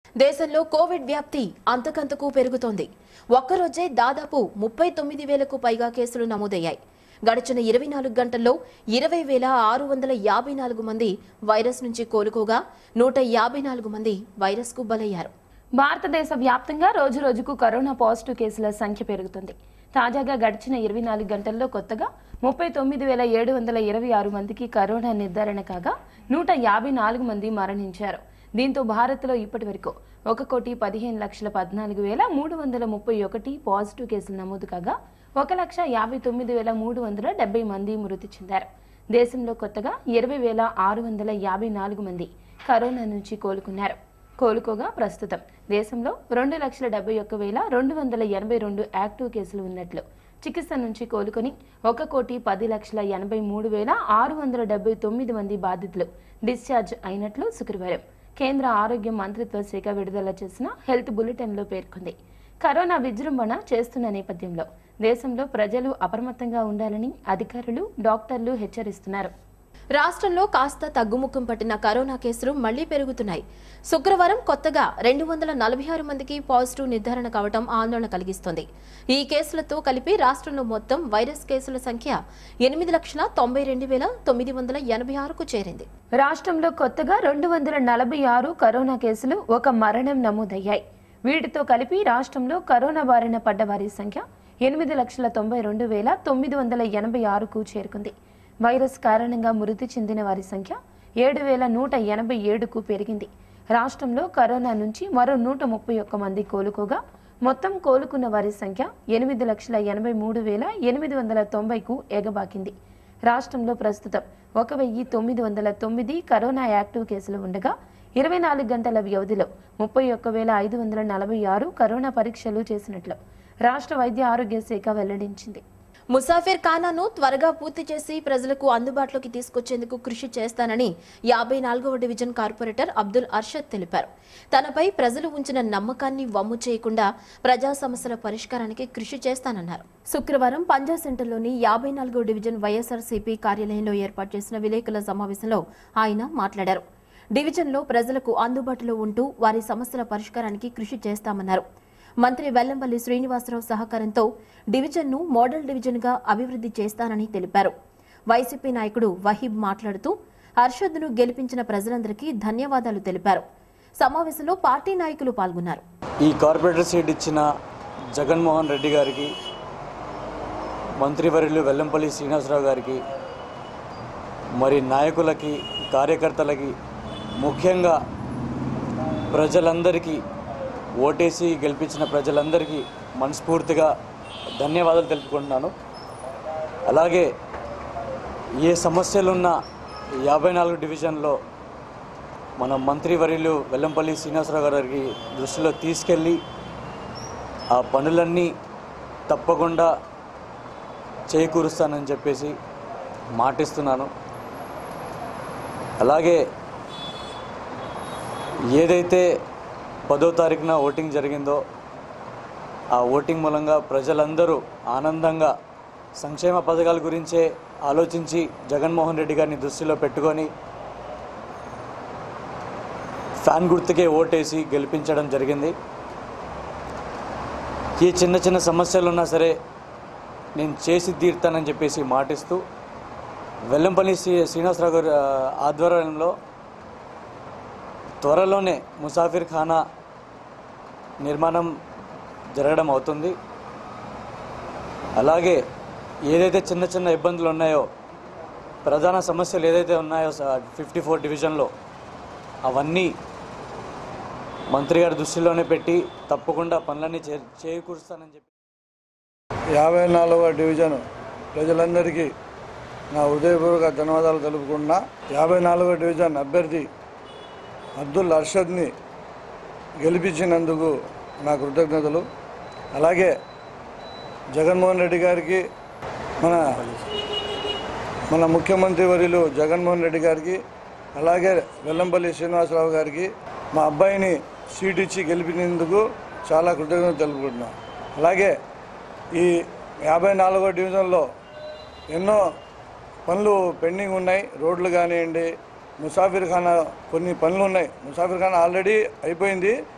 దేశంలో కోవిడ్ వ్యాప్తి అంతకంతకు పెరుగుతోంది ఒక్కరోజే దాదాపు ముప్పై తొమ్మిది వేలకు పైగా కేసులు నమోదయ్యాయి గడిచిన ఇరవై నాలుగు గంటల్లో ఇరవై వేల ఆరు వందల యాభై నాలుగు మంది వైరస్ నుంచి కోలుకోగా నూట యాభై నాలుగు మంది వైరస్కు బలయ్యారు భారతదేశ వ్యాప్తంగా రోజు రోజుకు కరోనా పాజిటివ్ కేసుల సంఖ్య పెరుగుతుంది తాజాగా గడిచిన ఇరవై నాలుగు గంటల్లో కొత్తగా ముప్పై తొమ్మిది వేల ఏడు వందల ఇరవై ఆరు మందికి కరోనా నిర్ధారణ కాగా నూట యాభై నాలుగు మంది మరణించారు దీంతో భారత్లో ఇప్పటి వరకు ఒక కోటి పదిహేను లక్షల పద్నాలుగు వేల మూడు వందల ముప్పై ఒకటి పాజిటివ్ కేసులు నమోదు కాగా ఒక లక్ష యాభై తొమ్మిది వేల మూడు వందల డెబ్బై మంది మృతి చెందారు దేశంలో కొత్తగా ఇరవై వేల ఆరు వందల యాభై నాలుగు మంది కరోనా నుంచి కోలుకున్నారు కోలుకోగా ప్రస్తుతం దేశంలో రెండు లక్షల డెబ్బై ఒక్క వేల రెండు వందల ఎనభై రెండు యాక్టివ్ కేసులు ఉన్నట్లు చికిత్స నుంచి కోలుకొని ఒక కోటి పది లక్షల ఎనభై మూడు వేల ఆరు వందల డెబ్బై తొమ్మిది మంది బాధితులు డిశ్చార్జ్ అయినట్లు శుక్రవారం కేంద్ర ఆరోగ్య మంత్రిత్వ శాఖ విడుదల చేసిన హెల్త్ బులెటిన్లో పేర్కొంది కరోనా విజృంభణ చేస్తున్న నేపథ్యంలో దేశంలో ప్రజలు అప్రమత్తంగా ఉండాలని అధికారులు డాక్టర్లు హెచ్చరిస్తున్నారు రాష్ట్రంలో కాస్త తగ్గుముఖం పట్టిన కరోనా కేసులు మళ్లీ పెరుగుతున్నాయి శుక్రవారం కొత్తగా రెండు వందల నలభై ఆరు మందికి పాజిటివ్ నిర్ధారణ కావడం ఆందోళన కలిగిస్తోంది ఈ కేసులతో కలిపి రాష్ట్రంలో మొత్తం వైరస్ కేసుల సంఖ్య ఎనిమిది లక్షల తొంభై రెండు వేల తొమ్మిది వందల ఎనభై ఆరుకు చేరింది రాష్ట్రంలో కొత్తగా రెండు వందల నలభై ఆరు కరోనా కేసులు ఒక మరణం నమోదయ్యాయి వీటితో కలిపి రాష్ట్రంలో కరోనా బారిన పడ్డ వారి సంఖ్య ఎనిమిది లక్షల తొంభై రెండు వేల తొమ్మిది వందల ఎనభై ఆరుకు చేరుకుంది వైరస్ కారణంగా మృతి చెందిన వారి సంఖ్య ఏడు వేల నూట ఎనభై ఏడుకు పెరిగింది రాష్ట్రంలో కరోనా నుంచి మరో నూట ముప్పై ఒక్క మంది కోలుకోగా మొత్తం కోలుకున్న వారి సంఖ్య ఎనిమిది లక్షల ఎనభై మూడు వేల ఎనిమిది వందల తొంభైకు ఎగబాకింది రాష్ట్రంలో ప్రస్తుతం ఒక వెయ్యి తొమ్మిది వందల తొమ్మిది కరోనా యాక్టివ్ కేసులు ఉండగా ఇరవై నాలుగు గంటల వ్యవధిలో ముప్పై ఒక్క వేల ఐదు వందల నలభై ఆరు కరోనా పరీక్షలు చేసినట్లు రాష్ట్ర వైద్య ఆరోగ్య శాఖ వెల్లడించింది ముసాఫిర్ ఖానాను త్వరగా పూర్తి చేసి ప్రజలకు అందుబాటులోకి తీసుకొచ్చేందుకు కృషి చేస్తానని యాభై నాలుగవ డివిజన్ కార్పొరేటర్ అబ్దుల్ అర్షద్ తెలిపారు తనపై ప్రజలు ఉంచిన నమ్మకాన్ని వమ్ము చేయకుండా ప్రజా సమస్యల పరిష్కారానికి కృషి చేస్తానన్నారు శుక్రవారం పంజా సెంటర్లోని యాభై నాలుగో డివిజన్ వైఎస్ఆర్సీపీ కార్యాలయంలో ఏర్పాటు చేసిన విలేకరుల సమావేశంలో ఆయన మాట్లాడారు డివిజన్లో ప్రజలకు అందుబాటులో ఉంటూ వారి సమస్యల పరిష్కారానికి కృషి చేస్తామన్నారు మంత్రి వెల్లంపల్లి శ్రీనివాసరావు సహకారంతో డివిజన్ను మోడల్ డివిజన్గా అభివృద్ధి చేస్తానని తెలిపారు వైసీపీ నాయకుడు వహీబ్ మాట్లాడుతూ హర్షద్ను గెలిపించిన ప్రజలందరికీ ధన్యవాదాలు తెలిపారు సమావేశంలో పార్టీ నాయకులు పాల్గొన్నారు ఈ కార్పొరేటర్ సీట్ ఇచ్చిన జగన్మోహన్ రెడ్డి గారికి మంత్రివర్యులు వెల్లంపల్లి శ్రీనివాసరావు గారికి మరి నాయకులకి కార్యకర్తలకి ముఖ్యంగా ప్రజలందరికీ ఓటేసి గెలిపించిన ప్రజలందరికీ మనస్ఫూర్తిగా ధన్యవాదాలు తెలుపుకుంటున్నాను అలాగే ఏ సమస్యలున్నా యాభై నాలుగు డివిజన్లో మన మంత్రివర్యులు వెల్లంపల్లి శ్రీనివాసరావు గారికి దృష్టిలో తీసుకెళ్ళి ఆ పనులన్నీ తప్పకుండా చేకూరుస్తానని చెప్పేసి మాటిస్తున్నాను అలాగే ఏదైతే పదో తారీఖున ఓటింగ్ జరిగిందో ఆ ఓటింగ్ మూలంగా ప్రజలందరూ ఆనందంగా సంక్షేమ పథకాల గురించే ఆలోచించి జగన్మోహన్ రెడ్డి గారిని దృష్టిలో పెట్టుకొని ఫ్యాన్ గుర్తుకే ఓటేసి గెలిపించడం జరిగింది ఈ చిన్న చిన్న సమస్యలు ఉన్నా సరే నేను చేసి తీరుతానని చెప్పేసి మాటిస్తూ వెల్లంపల్లి శ్రీ శ్రీనివాసరావు గారి ఆ, ఆధ్వర్యంలో త్వరలోనే ముసాఫిర్ ఖానా నిర్మాణం జరగడం అవుతుంది అలాగే ఏదైతే చిన్న చిన్న ఇబ్బందులు ఉన్నాయో ప్రధాన సమస్యలు ఏదైతే ఉన్నాయో ఫిఫ్టీ ఫోర్ డివిజన్లో అవన్నీ మంత్రి గారి దృష్టిలోనే పెట్టి తప్పకుండా పనులన్నీ చే చేకూరుస్తానని చెప్పి యాభై నాలుగవ డివిజన్ ప్రజలందరికీ నా హృదయపూర్వక ధన్యవాదాలు తెలుపుకుంటున్నా యాభై నాలుగవ డివిజన్ అభ్యర్థి అబ్దుల్ అర్షద్ని గెలిపించినందుకు నా కృతజ్ఞతలు అలాగే జగన్మోహన్ రెడ్డి గారికి మన మన ముఖ్యమంత్రి వర్యులు జగన్మోహన్ రెడ్డి గారికి అలాగే వెల్లంపల్లి శ్రీనివాసరావు గారికి మా అబ్బాయిని సీట్ ఇచ్చి గెలిపినందుకు చాలా కృతజ్ఞతలు తెలుపుకుంటున్నాం అలాగే ఈ యాభై నాలుగో డివిజన్లో ఎన్నో పనులు పెండింగ్ ఉన్నాయి రోడ్లు కానివ్వండి ముసాఫిర్ ఖానా కొన్ని పనులు ఉన్నాయి ముసాఫిర్ ఖానా ఆల్రెడీ అయిపోయింది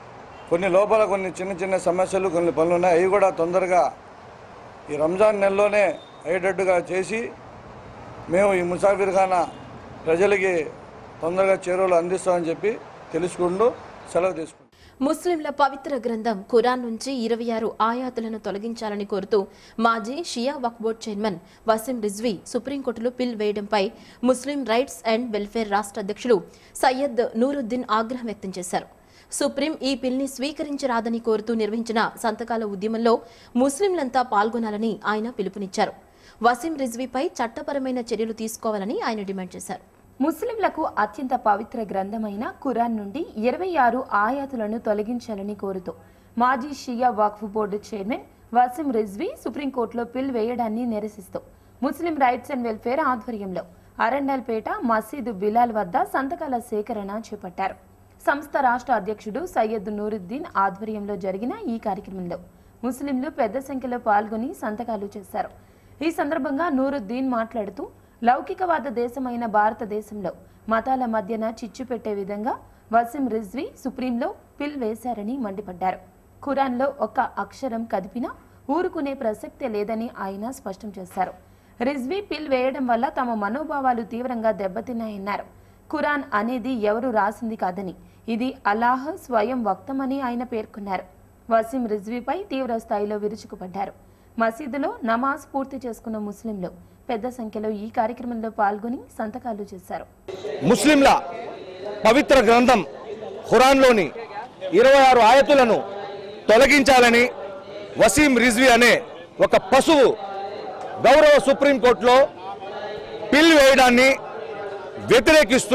కొన్ని లోపల కొన్ని చిన్న చిన్న సమస్యలు కొన్ని పనులు ఉన్నాయి అవి కూడా తొందరగా ఈ రంజాన్ నెలలోనే అయ్యేటట్టుగా చేసి మేము ఈ ముసాఫిర్ ఖానా ప్రజలకి తొందరగా చేరువలు అందిస్తామని చెప్పి తెలుసుకుంటూ సెలవు తీసుకుంటాం ముస్లింల పవిత్ర గ్రంథం ఖురాన్ నుంచి ఇరవై ఆరు ఆయాతులను తొలగించాలని కోరుతూ మాజీ షియా వక్ఫ్ బోర్డ్ చైర్మన్ వసీం రిజ్వీ సుప్రీంకోర్టులో పిల్ వేయడంపై ముస్లిం రైట్స్ అండ్ వెల్ఫేర్ రాష్ట్ర అధ్యక్షులు సయ్యద్ నూరుద్దీన్ ఆగ్రహం వ్యక్తం చేశారు సుప్రీం ఈ పిల్ని స్వీకరించరాదని కోరుతూ నిర్వహించిన సంతకాల ఉద్యమంలో ముస్లింలంతా పాల్గొనాలని ఆయన పిలుపునిచ్చారు వసీం రిజ్వీపై చట్టపరమైన చర్యలు తీసుకోవాలని ఆయన డిమాండ్ చేశారు ముస్లింలకు అత్యంత పవిత్ర గ్రంథమైన ఖురాన్ నుండి ఇరవై ఆరు ఆయాతులను తొలగించాలని కోరుతూ మాజీ షియా వక్ఫ్ బోర్డు చైర్మన్ వసీం రిజ్వీ సుప్రీంకోర్టులో పిల్ వేయడాన్ని నిరసిస్తూ ముస్లిం రైట్స్ అండ్ వెల్ఫేర్ ఆధ్వర్యంలో అరండల్పేట మసీదు బిలాల్ వద్ద సంతకాల సేకరణ చేపట్టారు సంస్థ రాష్ట్ర అధ్యక్షుడు సయ్యద్ నూరుద్దీన్ ఆధ్వర్యంలో జరిగిన ఈ కార్యక్రమంలో ముస్లింలు పెద్ద సంఖ్యలో పాల్గొని సంతకాలు చేశారు ఈ సందర్భంగా నూరుద్దీన్ మాట్లాడుతూ లౌకికవాద దేశమైన భారతదేశంలో మతాల మధ్యన చిచ్చు పెట్టే విధంగా వసీం రిజ్వీ సుప్రీంలో పిల్ వేశారని మండిపడ్డారు ఖురాన్లో ఒక్క అక్షరం కదిపినా ఊరుకునే ప్రసక్తే లేదని ఆయన స్పష్టం చేశారు రిజ్వీ పిల్ వేయడం వల్ల తమ మనోభావాలు తీవ్రంగా దెబ్బతిన్నాయన్నారు ఖురాన్ అనేది ఎవరు రాసింది కాదని ఇది అల్లాహ్ స్వయం వక్తమని ఆయన పేర్కొన్నారు వసీం రిజ్వీపై తీవ్ర స్థాయిలో విరుచుకుపడ్డారు మసీదులో నమాజ్ పూర్తి చేసుకున్న ముస్లింలు పెద్ద సంఖ్యలో ఈ కార్యక్రమంలో పాల్గొని సంతకాలు చేశారు ముస్లింల పవిత్ర గ్రంథం ఖురాన్లోని ఇరవై ఆరు ఆయతులను తొలగించాలని వసీం రిజ్వీ అనే ఒక పశువు గౌరవ సుప్రీంకోర్టులో పిల్ వేయడాన్ని వ్యతిరేకిస్తూ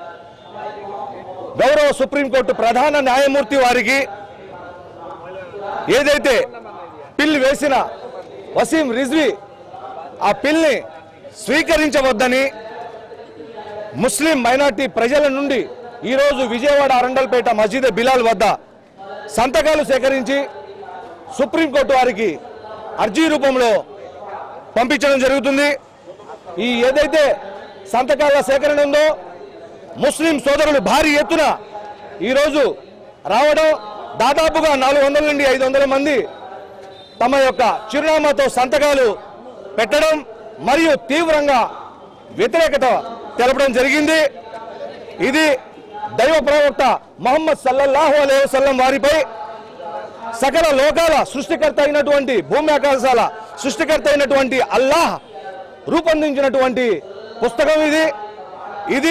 గౌరవ సుప్రీంకోర్టు ప్రధాన న్యాయమూర్తి వారికి ఏదైతే పిల్ వేసిన వసీం రిజ్వీ ఆ పిల్ని స్వీకరించవద్దని ముస్లిం మైనార్టీ ప్రజల నుండి ఈరోజు విజయవాడ అరండల్పేట మసీద్ బిలాల్ వద్ద సంతకాలు సేకరించి సుప్రీంకోర్టు వారికి అర్జీ రూపంలో పంపించడం జరుగుతుంది ఈ ఏదైతే సంతకాల సేకరణ ఉందో ముస్లిం సోదరులు భారీ ఎత్తున ఈరోజు రావడం దాదాపుగా నాలుగు వందల నుండి ఐదు వందల మంది తమ యొక్క చిరునామాతో సంతకాలు పెట్టడం మరియు తీవ్రంగా వ్యతిరేకత తెలపడం జరిగింది ఇది దైవ ప్రవక్త మొహమ్మద్ సల్లల్లాహు అలైహి వసల్లం వారిపై సకల లోకాల సృష్టికర్త అయినటువంటి భూమి ఆకాశాల సృష్టికర్త అయినటువంటి అల్లాహ్ రూపొందించినటువంటి పుస్తకం ఇది ఇది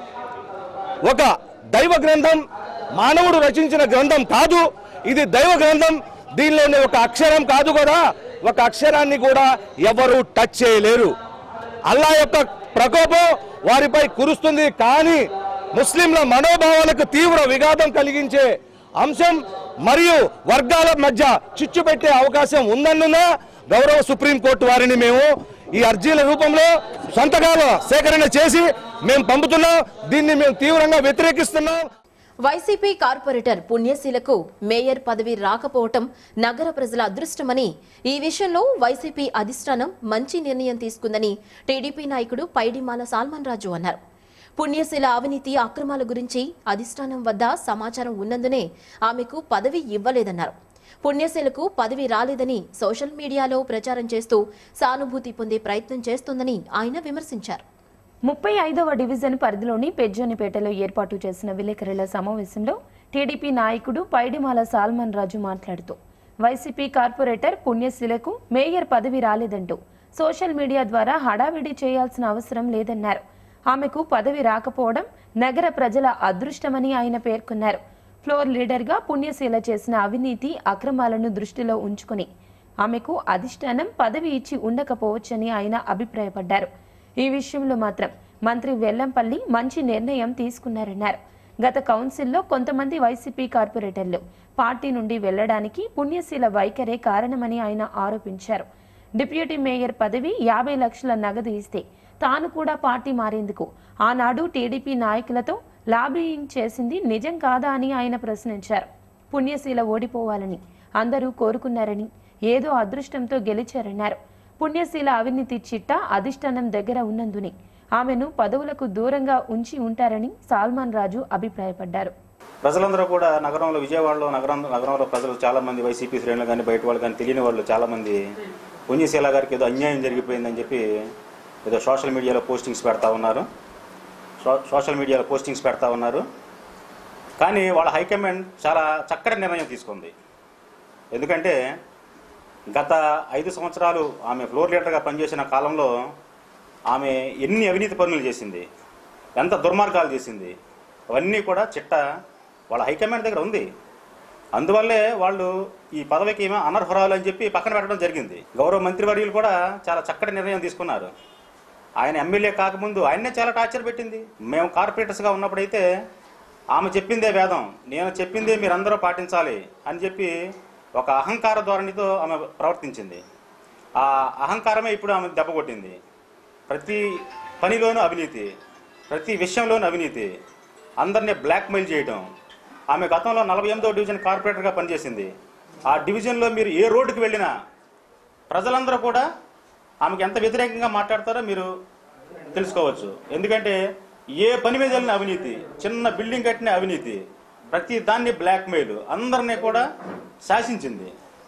ఒక దైవ గ్రంథం మానవుడు రచించిన గ్రంథం కాదు ఇది దైవ గ్రంథం దీనిలోని ఒక అక్షరం కాదు కదా ఒక అక్షరాన్ని కూడా ఎవరు టచ్ చేయలేరు అల్లా యొక్క ప్రకోపం వారిపై కురుస్తుంది కానీ ముస్లింల మనోభావాలకు తీవ్ర విఘాతం కలిగించే అంశం మరియు వర్గాల మధ్య చిచ్చు పెట్టే అవకాశం ఉందన్నున్న గౌరవ సుప్రీంకోర్టు వారిని మేము ఈ అర్జీల రూపంలో సంతకాల సేకరణ చేసి మేము పంపుతున్నాం దీన్ని మేము తీవ్రంగా వ్యతిరేకిస్తున్నాం వైసీపీ కార్పొరేటర్ పుణ్యశీలకు మేయర్ పదవి రాకపోవటం నగర ప్రజల అదృష్టమని ఈ విషయంలో వైసీపీ అధిష్టానం మంచి నిర్ణయం తీసుకుందని టీడీపీ నాయకుడు పైడిమాల సాల్మన్ రాజు అన్నారు పుణ్యశీల అవినీతి అక్రమాల గురించి అధిష్టానం వద్ద సమాచారం ఉన్నందునే ఆమెకు పదవి ఇవ్వలేదన్నారు పుణ్యశీలకు పదవి రాలేదని సోషల్ మీడియాలో ప్రచారం చేస్తూ సానుభూతి పొందే ప్రయత్నం చేస్తోందని ఆయన విమర్శించారు ముప్పై ఐదవ డివిజన్ పరిధిలోని పెజ్జోనిపేటలో ఏర్పాటు చేసిన విలేకరుల సమావేశంలో టీడీపీ నాయకుడు పైడిమాల సాల్మన్ రాజు మాట్లాడుతూ వైసీపీ కార్పొరేటర్ పుణ్యశీలకు మేయర్ పదవి రాలేదంటూ సోషల్ మీడియా ద్వారా హడావిడి చేయాల్సిన అవసరం లేదన్నారు ఆమెకు పదవి రాకపోవడం నగర ప్రజల అదృష్టమని ఆయన పేర్కొన్నారు ఫ్లోర్ లీడర్గా పుణ్యశీల చేసిన అవినీతి అక్రమాలను దృష్టిలో ఉంచుకుని ఆమెకు అధిష్టానం పదవి ఇచ్చి ఉండకపోవచ్చని ఆయన అభిప్రాయపడ్డారు ఈ విషయంలో మాత్రం మంత్రి వెల్లంపల్లి మంచి నిర్ణయం తీసుకున్నారన్నారు గత కౌన్సిల్లో కొంతమంది వైసీపీ కార్పొరేటర్లు పార్టీ నుండి వెళ్లడానికి పుణ్యశీల వైఖరే కారణమని ఆయన ఆరోపించారు డిప్యూటీ మేయర్ పదవి యాభై లక్షల నగదు ఇస్తే తాను కూడా పార్టీ మారేందుకు ఆనాడు టీడీపీ నాయకులతో లాబియింగ్ చేసింది నిజం కాదా అని ఆయన ప్రశ్నించారు పుణ్యశీల ఓడిపోవాలని అందరూ కోరుకున్నారని ఏదో అదృష్టంతో గెలిచారన్నారు పుణ్యశీల అవినీతి చిట్టా అధిష్టానం దగ్గర ఉన్నందుని ఆమెను పదవులకు దూరంగా ఉంచి ఉంటారని సాల్మాన్ రాజు అభిప్రాయపడ్డారు ప్రజలందరూ కూడా నగరంలో విజయవాడలో నగరం నగరంలో ప్రజలు చాలా మంది వైసీపీ శ్రేణులు కానీ బయట వాళ్ళు కానీ తెలియని వాళ్ళు చాలా మంది పుణ్యశీల గారికి ఏదో అన్యాయం జరిగిపోయిందని చెప్పి ఏదో సోషల్ మీడియాలో పోస్టింగ్స్ పెడతా ఉన్నారు సో- సోషల్ మీడియాలో పోస్టింగ్స్ పెడతా ఉన్నారు కానీ వాళ్ళ హైకమాండ్ చాలా చక్కటి నిర్ణయం తీసుకుంది ఎందుకంటే గత ఐదు సంవత్సరాలు ఆమె ఫ్లోర్ లీడర్గా పనిచేసిన కాలంలో ఆమె ఎన్ని అవినీతి పనులు చేసింది ఎంత దుర్మార్గాలు చేసింది అవన్నీ కూడా చిట్ట వాళ్ళ హైకమాండ్ దగ్గర ఉంది అందువల్లే వాళ్ళు ఈ పదవికి ఏమో అనర్హురాలు అని చెప్పి పక్కన పెట్టడం జరిగింది గౌరవ మంత్రివర్యులు కూడా చాలా చక్కటి నిర్ణయం తీసుకున్నారు ఆయన ఎమ్మెల్యే కాకముందు ఆయన్నే చాలా టార్చర్ పెట్టింది మేము కార్పొరేటర్స్గా ఉన్నప్పుడైతే ఆమె చెప్పిందే వేదం నేను చెప్పిందే మీరందరూ పాటించాలి అని చెప్పి ఒక అహంకార ధోరణితో ఆమె ప్రవర్తించింది ఆ అహంకారమే ఇప్పుడు ఆమె దెబ్బ కొట్టింది ప్రతి పనిలోనూ అవినీతి ప్రతి విషయంలోనూ అవినీతి అందరినీ బ్లాక్మెయిల్ చేయడం ఆమె గతంలో నలభై ఎనిమిదో డివిజన్ కార్పొరేటర్గా పనిచేసింది ఆ డివిజన్లో మీరు ఏ రోడ్డుకి వెళ్ళినా ప్రజలందరూ కూడా ఆమెకు ఎంత వ్యతిరేకంగా మాట్లాడతారో మీరు తెలుసుకోవచ్చు ఎందుకంటే ఏ పని మీద వెళ్ళిన అవినీతి చిన్న బిల్డింగ్ కట్టిన అవినీతి ప్రతి దాన్ని బ్లాక్మెయిల్ అందరినీ కూడా శాసించింది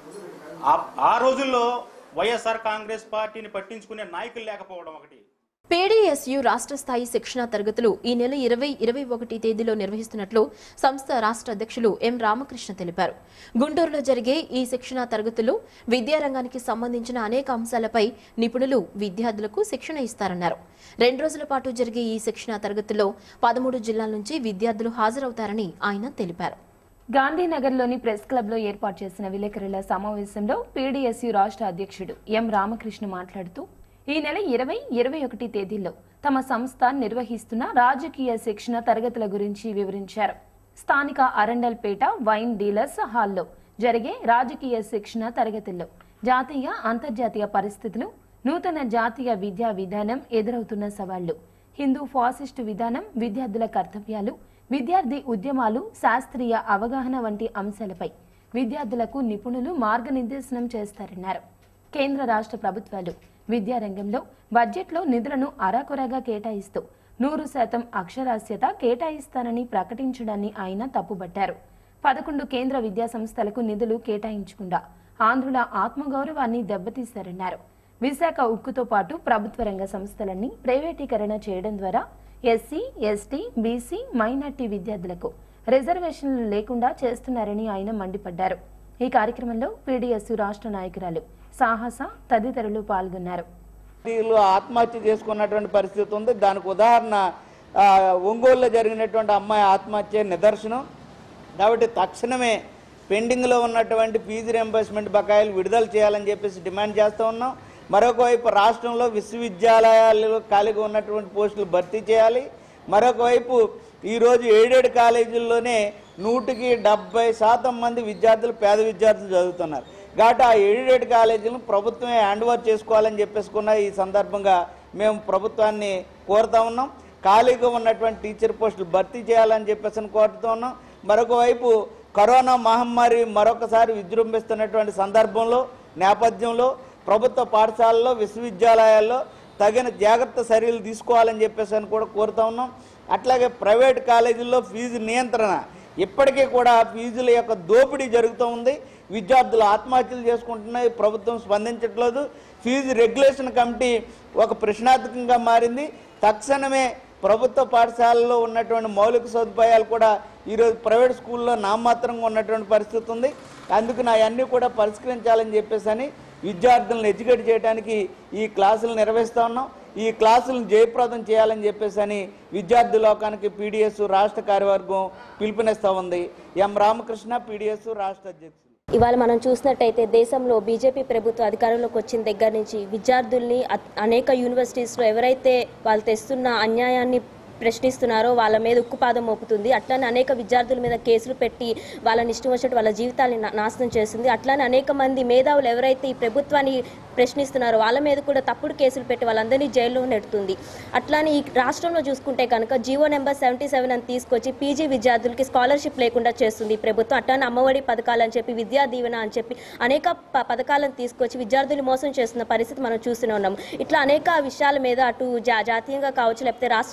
ఆ- ఆ రోజుల్లో వైఎస్ఆర్ కాంగ్రెస్ పార్టీని పట్టించుకునే నాయకులు లేకపోవడం ఒకటి పీడీఎస్యు రాష్ట్ర స్థాయి శిక్షణ తరగతులు ఈ నెల ఇరవై ఇరవై ఒకటి తేదీలో నిర్వహిస్తున్నట్లు సంస్థ రాష్ట్ర అధ్యక్షులు ఎం రామకృష్ణ తెలిపారు గుంటూరులో జరిగే ఈ శిక్షణ తరగతులు విద్యారంగానికి సంబంధించిన అనేక అంశాలపై నిపుణులు విద్యార్థులకు శిక్షణ ఇస్తారన్నారు రెండు రోజుల పాటు జరిగే ఈ శిక్షణ తరగతుల్లో పదమూడు జిల్లాల నుంచి విద్యార్థులు హాజరవుతారని ఆయన తెలిపారు గాంధీనగర్లోని ప్రెస్ క్లబ్లో ఏర్పాటు చేసిన విలేకరుల సమావేశంలో పీడీఎస్యు రాష్ట్ర అధ్యక్షుడు ఎం రామకృష్ణ మాట్లాడుతూ ఈ నెల ఇరవై ఇరవై ఒకటి తేదీల్లో తమ సంస్థ నిర్వహిస్తున్న రాజకీయ శిక్షణ తరగతుల గురించి వివరించారు స్థానిక అరండల్పేట వైన్ డీలర్స్ హాల్లో జరిగే రాజకీయ శిక్షణ తరగతుల్లో జాతీయ అంతర్జాతీయ పరిస్థితులు నూతన జాతీయ విద్యా విధానం ఎదురవుతున్న సవాళ్లు హిందూ ఫాసిస్టు విధానం విద్యార్థుల కర్తవ్యాలు విద్యార్థి ఉద్యమాలు శాస్త్రీయ అవగాహన వంటి అంశాలపై విద్యార్థులకు నిపుణులు మార్గనిర్దేశనం చేస్తారన్నారు కేంద్ర రాష్ట్ర ప్రభుత్వాలు విద్యారంగంలో బడ్జెట్లో నిధులను అరాకొరగా కేటాయిస్తూ నూరు శాతం అక్షరాస్యత కేటాయిస్తానని ప్రకటించడాన్ని ఆయన తప్పుబట్టారు పదకొండు కేంద్ర విద్యా సంస్థలకు నిధులు కేటాయించకుండా ఆంధ్రుల ఆత్మగౌరవాన్ని దెబ్బతీశారన్నారు విశాఖ ఉక్కుతో పాటు ప్రభుత్వ రంగ సంస్థలన్నీ ప్రైవేటీకరణ చేయడం ద్వారా ఎస్సీ ఎస్టీ బీసీ మైనార్టీ విద్యార్థులకు రిజర్వేషన్లు లేకుండా చేస్తున్నారని ఆయన మండిపడ్డారు ఈ కార్యక్రమంలో పీడీఎస్యు రాష్ట్ర నాయకురాలు సాహస తదితరులు పాల్గొన్నారు వీళ్ళు ఆత్మహత్య చేసుకున్నటువంటి పరిస్థితి ఉంది దానికి ఉదాహరణ ఆ, ఒంగోలులో జరిగినటువంటి అమ్మాయి ఆత్మహత్య నిదర్శనం కాబట్టి తక్షణమే పెండింగ్లో ఉన్నటువంటి ఫీజు రియంబర్స్మెంట్ బకాయిలు విడుదల చేయాలని చెప్పేసి డిమాండ్ చేస్తూ ఉన్నాం మరొక వైపు రాష్ట్రంలో విశ్వవిద్యాలయాలు ఖాళీగా ఉన్నటువంటి పోస్టులు భర్తీ చేయాలి మరొక వైపు ఈరోజు ఎయిడెడ్ కాలేజీల్లోనే నూటికి డెబ్బై శాతం మంది విద్యార్థులు పేద విద్యార్థులు చదువుతున్నారు కాబట్టి ఆ ఎయిడెడ్ కాలేజీలను ప్రభుత్వమే హ్యాండ్ ఓవర్ చేసుకోవాలని చెప్పేసుకున్న ఈ సందర్భంగా మేము ప్రభుత్వాన్ని కోరుతా ఉన్నాం ఖాళీగా ఉన్నటువంటి టీచర్ పోస్టులు భర్తీ చేయాలని చెప్పేసి అని కోరుతూ ఉన్నాం మరొక వైపు కరోనా మహమ్మారి మరొకసారి విజృంభిస్తున్నటువంటి సందర్భంలో నేపథ్యంలో ప్రభుత్వ పాఠశాలల్లో విశ్వవిద్యాలయాల్లో తగిన జాగ్రత్త చర్యలు తీసుకోవాలని చెప్పేసి అని కూడా కోరుతా ఉన్నాం అట్లాగే ప్రైవేట్ కాలేజీల్లో ఫీజు నియంత్రణ ఇప్పటికీ కూడా ఫీజుల యొక్క దోపిడీ జరుగుతూ ఉంది విద్యార్థులు ఆత్మహత్యలు చేసుకుంటున్నాయి ప్రభుత్వం స్పందించట్లేదు ఫీజు రెగ్యులేషన్ కమిటీ ఒక ప్రశ్నార్థకంగా మారింది తక్షణమే ప్రభుత్వ పాఠశాలలో ఉన్నటువంటి మౌలిక సదుపాయాలు కూడా ఈరోజు ప్రైవేట్ స్కూల్లో నామాత్రంగా ఉన్నటువంటి పరిస్థితి ఉంది అందుకు నా అన్నీ కూడా పరిష్కరించాలని చెప్పేసి అని విద్యార్థులను ఎడ్యుకేట్ చేయడానికి ఈ క్లాసులు నిర్వహిస్తూ ఉన్నాం ఈ క్లాసులను జయప్రదం చేయాలని చెప్పేసి అని విద్యార్థి లోకానికి పీడిఎస్ రాష్ట్ర కార్యవర్గం పిలుపునిస్తూ ఉంది ఎం రామకృష్ణ పీడిఎస్ రాష్ట్ర అధ్యక్షులు ఇవాళ మనం చూసినట్టయితే దేశంలో బీజేపీ ప్రభుత్వం అధికారంలోకి వచ్చిన దగ్గర నుంచి విద్యార్థుల్ని అ- అనేక యూనివర్సిటీస్లో ఎవరైతే వాళ్ళు తెస్తున్న అన్యాయాన్ని ప్రశ్నిస్తున్నారో వాళ్ళ మీద ఉక్కుపాదం మోపుతుంది అట్లానే అనేక విద్యార్థుల మీద కేసులు పెట్టి వాళ్ళని ఇష్టం వచ్చినట్టు వాళ్ళ జీవితాన్ని నా- నాశనం చేస్తుంది అట్లానే అనేక మంది మేధావులు ఎవరైతే ఈ ప్రభుత్వాన్ని ప్రశ్నిస్తున్నారో వాళ్ళ మీద కూడా తప్పుడు కేసులు పెట్టి వాళ్ళందరినీ జైల్లో నెడుతుంది అట్లానే ఈ రాష్ట్రంలో చూసుకుంటే కనుక జీవో నెంబర్ సెవెంటీ సెవెన్ అని తీసుకొచ్చి పీజీ విద్యార్థులకి స్కాలర్షిప్ లేకుండా చేస్తుంది ఈ ప్రభుత్వం అట్లానే అమ్మఒడి పథకాలు అని చెప్పి విద్యా దీవెన అని చెప్పి అనేక ప- పథకాలను తీసుకొచ్చి విద్యార్థులు మోసం చేస్తున్న పరిస్థితి మనం చూస్తూనే ఉన్నాం ఇట్లా అనేక విషయాల మీద అటు జా జాతీయంగా కావచ్చు లేకపోతే రాష్ట్రంగా కావచ్చు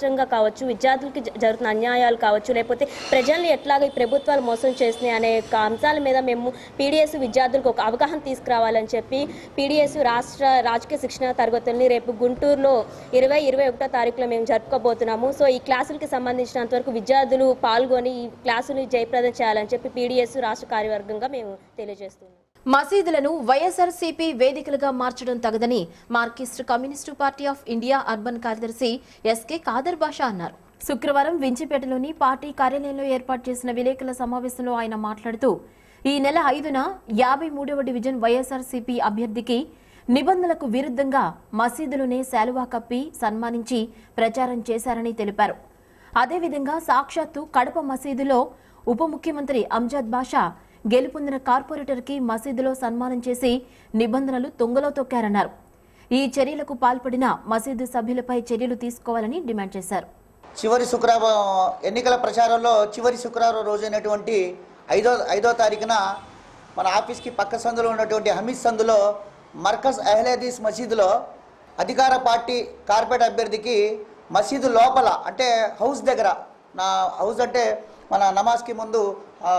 కావచ్చు విద్యార్థులకి జ- జరుగుతున్న అన్యాయాలు కావచ్చు లేకపోతే ప్రజల్ని ఎట్లాగ ఈ ప్రభుత్వాలు మోసం చేస్తున్నాయి అనే యొక్క అంశాల మీద మేము పీడిఎస్ విద్యార్థులకు ఒక అవగాహన తీసుకురావాలని చెప్పి పీడిఎస్ రాష్ట్ర రాజకీయ శిక్షణ తరగతుల్ని రేపు గుంటూరులో ఇరవై ఇరవై ఒకటో తారీఖులో మేము జరుపుకోబోతున్నాము సో ఈ క్లాసులకి సంబంధించినంత వరకు విద్యార్థులు పాల్గొని ఈ క్లాసుని జయప్రదం చేయాలని చెప్పి పీడిఎస్ రాష్ట్ర కార్యవర్గంగా మేము తెలియజేస్తున్నాం మసీదులను వైఎస్ఆర్సీపీ వేదికలుగా మార్చడం తగదని Marxist communist party of India urban కార్యదర్శి ఎస్కే కాదర్ బాషా అన్నారు శుక్రవారం వించిపేటలోని పార్టీ కార్యాలయంలో ఏర్పాటు చేసిన విలేకరుల సమావేశంలో ఆయన మాట్లాడుతూ ఈ నెల ఐదున యాభై మూడవ డివిజన్ వైఎస్ఆర్సీపీ అభ్యర్థికి నిబంధనలకు విరుద్ధంగా మసీదులోనే శాలువా కప్పి సన్మానించి ప్రచారం చేశారని తెలిపారు అదేవిధంగా సాక్షాత్తు కడప మసీదులో ఉప ముఖ్యమంత్రి అంజద్ బాషా గెలుపొందిన కార్పొరేటర్కి మసీదులో సన్మానం చేసి నిబంధనలు తొంగలో తొక్కారన్నారు ఈ చర్యలకు పాల్పడిన మసీదు సభ్యులపై చర్యలు తీసుకోవాలని డిమాండ్ చేశారు చివరి శుక్రవారం ఎన్నికల ప్రచారంలో చివరి శుక్రవారం రోజైనటువంటి ఐదో ఐదో తారీఖున మన ఆఫీస్కి పక్క సందులో ఉన్నటువంటి హమీద్ సందులో మర్కజ్ అహ్లేదీస్ మసీదులో అధికార పార్టీ కార్పొరేట్ అభ్యర్థికి మసీదు లోపల అంటే హౌస్ దగ్గర నా హౌస్ అంటే మన నమాజ్కి ముందు ఆ,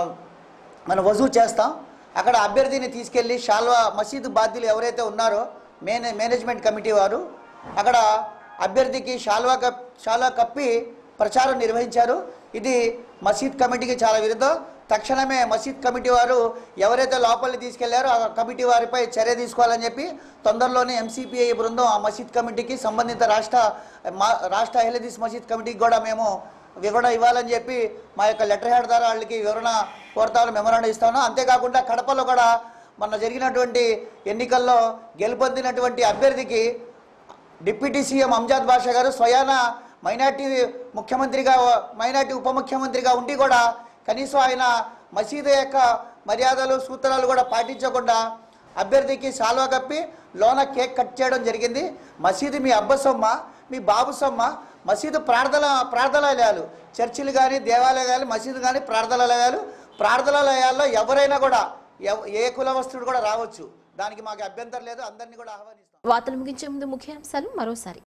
మనం వజూ చేస్తాం అక్కడ అభ్యర్థిని తీసుకెళ్ళి షాల్వా మసీదు బాధ్యులు ఎవరైతే ఉన్నారో మేనే మేనేజ్మెంట్ కమిటీ వారు అక్కడ అభ్యర్థికి షాల్వా కప్ షాల్వా కప్పి ప్రచారం నిర్వహించారు ఇది మసీద్ కమిటీకి చాలా విరుద్ధం తక్షణమే మసీద్ కమిటీ వారు ఎవరైతే లోపలికి తీసుకెళ్లారో ఆ కమిటీ వారిపై చర్య తీసుకోవాలని చెప్పి తొందరలోనే ఎంసీపీఐ బృందం ఆ మసీద్ కమిటీకి సంబంధిత రాష్ట్ర మా- రాష్ట్ర అహ్లదీస్ మసీద్ కమిటీకి కూడా మేము వివరణ ఇవ్వాలని చెప్పి మా యొక్క లెటర్ హెడ్ ద్వారా వాళ్ళకి వివరణ కోరతామని మెమరాండం ఇస్తాను అంతేకాకుండా కడపలో కూడా మొన్న జరిగినటువంటి ఎన్నికల్లో గెలుపొందినటువంటి అభ్యర్థికి డిప్యూటీ సీఎం అంజాద్ బాషా గారు స్వయాన మైనార్టీ ముఖ్యమంత్రిగా మైనార్టీ ఉప ముఖ్యమంత్రిగా ఉండి కూడా కనీసం ఆయన మసీదు యొక్క మర్యాదలు సూత్రాలు కూడా పాటించకుండా అభ్యర్థికి సాల్వా కప్పి లోన కేక్ కట్ చేయడం జరిగింది మసీదు మీ అబ్బ సొమ్మ మీ బాబు సొమ్మ మసీదు ప్రార్థన ప్రార్థనాలయాలు చర్చిలు కానీ దేవాలయాలు మసీదు కానీ ప్రార్థనాలయాలు ప్రార్థనాలయాల్లో ఎవరైనా కూడా ఎవ- ఏ కులవస్తుడు కూడా రావచ్చు దానికి మాకు అభ్యంతరం లేదు అందరినీ కూడా ఆహ్వానిస్తాం వార్తలు ముగించే ముందు ముఖ్యాంశాలు మరోసారి